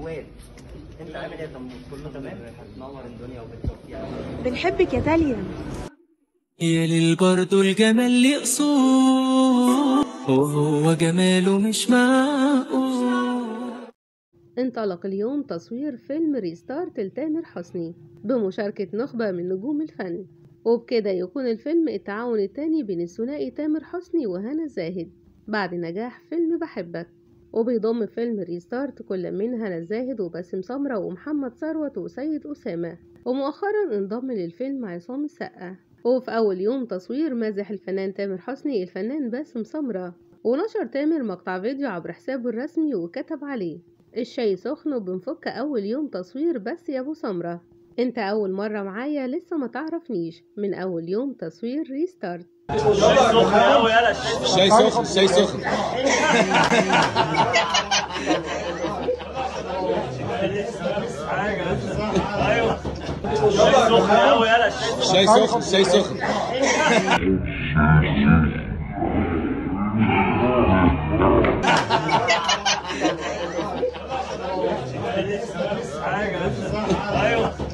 عواد انت عامل ايه يا طموح كله تمام نور الدنيا وبالتوفيق بنحبك يا داليا يا ليل برضو الجمال ليه قصور وهو جماله مش معقول انطلق اليوم تصوير فيلم ريستارت لتامر حسني بمشاركة نخبة من نجوم الفن وبكده يكون الفيلم التعاون التاني بين الثنائي تامر حسني وهنا زاهد بعد نجاح فيلم بحبك وبيضم فيلم ريستارت كل من هنا الزاهد وباسم سمرة ومحمد ثروت وسيد أسامة ومؤخرا انضم للفيلم عصام السقا وفي أول يوم تصوير مازح الفنان تامر حسني الفنان باسم سمرة ونشر تامر مقطع فيديو عبر حسابه الرسمي وكتب عليه الشاي سخن وبنفك أول يوم تصوير بس يا أبو سمرة انت أول مرة معايا لسه ما تعرفنيش من أول يوم تصوير ريستارت شاي سخن شاي سخن شاي سخن شاي سخن ايوه